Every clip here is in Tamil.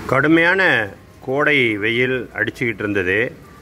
கடுமையான கோடை வெயில் அடிச்சுக்கிட்டு இருந்தது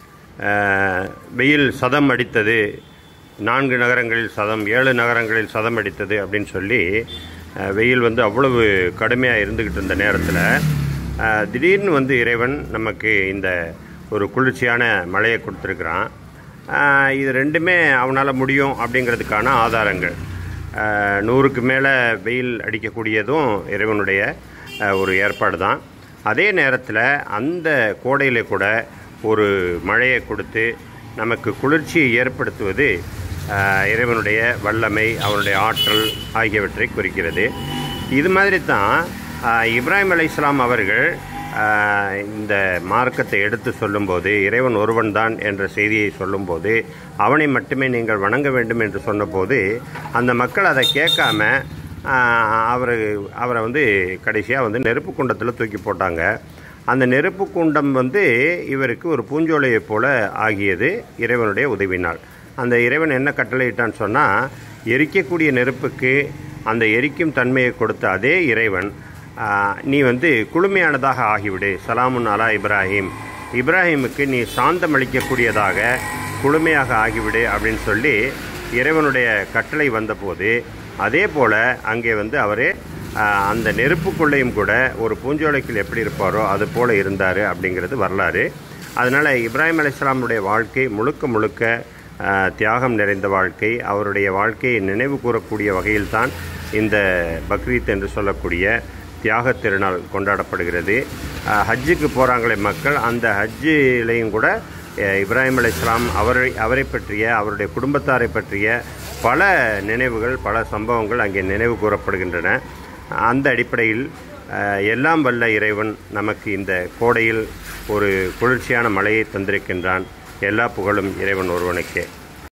அஹ், வெயில் சதம் அடித்தது நான்கு நகரங்களில் சதம் ஏழு நகரங்களில் சதம் அடித்தது அப்படின்னு சொல்லி அஹ், வெயில் வந்து அவ்வளவு கடுமையாக இருந்துக்கிட்டு இருந்த நேரத்தில் அஹ், திடீர்னு வந்து இறைவன் நமக்கு இந்த ஒரு குளிர்ச்சியான மழையை கொடுத்துருக்குறான் அஹ், இது ரெண்டுமே அவனால் முடியும் அப்படிங்கிறதுக்கான ஆதாரங்கள் அஹ், நூறுக்கு மேலே வெயில் அடிக்கக்கூடியதும் இறைவனுடைய அஹ், ஒரு ஏற்பாடு தான் அதே நேரத்தில் அந்த கோடையில் கூட ஒரு மழையை கொடுத்து நமக்கு குளிர்ச்சியை ஏற்படுத்துவது அஹ், இறைவனுடைய வல்லமை அவனுடைய ஆற்றல் ஆகியவற்றை குறிக்கிறது இது மாதிரி தான் அஹ், இப்ராஹிம் அலைஹிஸ்ஸலாம் அவர்கள் அஹ், இந்த மார்க்கத்தை எடுத்து சொல்லும்போது இறைவன் ஒருவன் தான் என்ற செய்தியை சொல்லும்போது அவனை மட்டுமே நீங்கள் வணங்க வேண்டும் என்று சொன்னபோது அந்த மக்கள் அதை கேட்காம அவர் அவரை வந்து கடைசியாக வந்து நெருப்பு குண்டத்தில் தூக்கி போட்டாங்க அந்த நெருப்பு குண்டம் வந்து இவருக்கு ஒரு பூஞ்சோலையைப் போல ஆகியது இறைவனுடைய உதவினால் அந்த இறைவன் என்ன கட்டளையிட்டான்னு சொன்னால் எரிக்கக்கூடிய நெருப்புக்கு அந்த எரிக்கும் தன்மையை கொடுத்த அதே இறைவன் ஆஹ், நீ வந்து குளுமையானதாக ஆகிவிடு சலாமுன் அலா இப்ராஹிம் இப்ராஹிமுக்கு நீ சாந்தம் அளிக்கக்கூடியதாக குளுமையாக ஆகிவிடு அப்படின்னு சொல்லி இறைவனுடைய கட்டளை வந்தபோது அதே போல் அங்கே வந்து அவரே ஆஹ், அந்த நெருப்புக்குள்ளேயும் கூட ஒரு பூஞ்சோலைக்குள் எப்படி இருப்பாரோ அது போல் இருந்தார் அப்படிங்கிறது வரலாறு அதனால் இப்ராஹிம் அலைஹிஸ்ஸலாமுடைய வாழ்க்கை முழுக்க முழுக்க ஆஹ், தியாகம் நிறைந்த வாழ்க்கை அவருடைய வாழ்க்கையை நினைவு கூறக்கூடிய வகையில்தான் இந்த பக்ரீத் என்று சொல்லக்கூடிய தியாக திருநாள் கொண்டாடப்படுகிறது ஆஹ், ஹஜ்ஜுக்கு போகிறாங்களே மக்கள் அந்த ஹஜ்ஜிலையும் கூட அஹ், இப்ராஹிம் அலைஹிஸ்ஸலாம் அவரை அவரை பற்றிய அவருடைய குடும்பத்தாரை பற்றிய பல நினைவுகள் பல சம்பவங்கள் அங்கே நினைவு கூறப்படுகின்றன அந்த அடிப்படையில் அஹ், எல்லாம் வல்ல இறைவன் நமக்கு இந்த கோடையில் ஒரு குளிர்ச்சியான மழையை தந்திருக்கின்றான் எல்லா புகழும் இறைவன் ஒருவனுக்கே